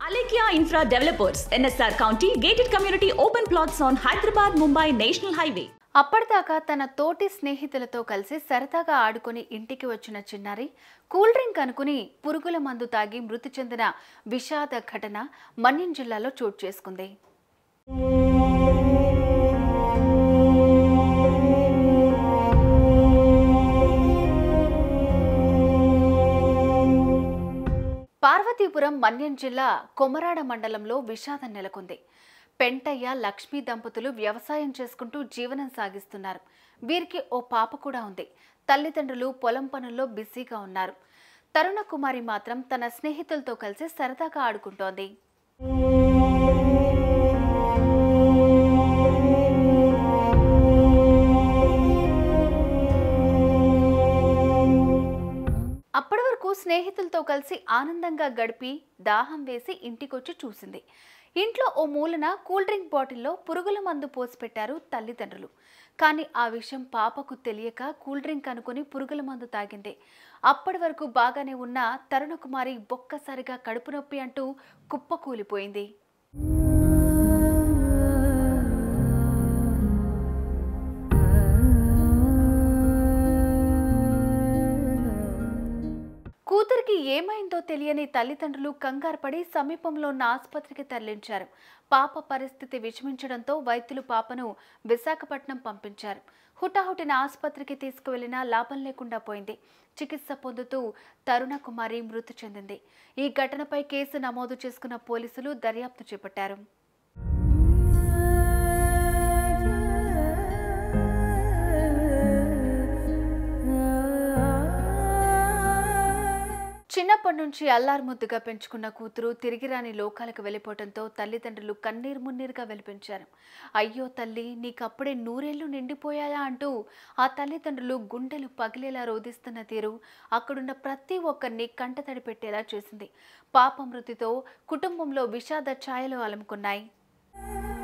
Alekia Infra Developers, NSR County, gated community open plots on Hyderabad Mumbai National Highway. అప్పటిదాకా తన తోటి స్నేహితులతో కలిసి సరదాగా ఆడుకొని ఇంటికి వచ్చిన చిన్నారి కూల్ డ్రింక్ అనుకుని పురుగుల మందు తాగి మృతి చెందిన విషాద ఘటన మన్యం జిల్లాలో చోటు చేసుకుంది పార్వతీపురం మన్యం జిల్లా కొమరాడ మండలంలో విషాదం నెలకొంది పెంటయ్య లక్ష్మీ దంపతులు వ్యవసాయం చేసుకుంటూ జీవనం సాగిస్తున్నారు వీరికి ఓ పాప కూడా ఉంది తల్లిదండ్రులు పొలం పనుల్లో బిజీగా ఉన్నారు తరుణ కుమారి మాత్రం తన స్నేహితులతో కలిసి సరదాగా ఆడుకుంటోంది అప్పటి వరకు స్నేహితులతో కలిసి ఆనందంగా గడిపి దాహం వేసి ఇంటికొచ్చి చూసింది ఇంట్లో ఓ మూలన కూల్ డ్రింక్ బాటిల్లో పురుగుల మందు పోసి పెట్టారు తల్లిదండ్రులు కానీ ఆ విషయం పాపకు తెలియక కూల్ డ్రింక్ అనుకుని పురుగుల మందు తాగింది అప్పటి వరకు బాగానే ఉన్న తరుణకుమారి ఒక్కసారిగా కడుపు నొప్పి అంటూ కుప్పకూలిపోయింది కూతురికి ఏమైందో తెలియని తల్లిదండ్రులు కంగారు పడి సమీపంలో ఉన్న ఆసుపత్రికి తరలించారు పాప పరిస్థితి విషమించడంతో వైద్యులు పాపను విశాఖపట్నం పంపించారు హుటాహుటిన ఆసుపత్రికి తీసుకువెళ్లినా లాభం లేకుండా పోయింది చికిత్స పొందుతూ తరుణ కుమారి మృతి చెందింది ఈ ఘటనపై కేసు నమోదు చేసుకున్న పోలీసులు దర్యాప్తు చేపట్టారు చిన్నప్పటి నుంచి అల్లారుముద్దుగా పెంచుకున్న కూతురు తిరిగి రాని లోకాలకు వెళ్ళిపోవడంతో తల్లిదండ్రులు కన్నీరు మున్నీరుగా వెలిపించారు అయ్యో తల్లి నీకప్పుడే నూరేళ్లు నిండిపోయాయా అంటూ ఆ తల్లిదండ్రులు గుండెలు పగిలేలా రోధిస్తున్న తీరు అక్కడున్న ప్రతి ఒక్కరిని కంటతడి పెట్టేలా చేసింది పాప మృతితో కుటుంబంలో విషాద ఛాయలు అలుముకున్నాయి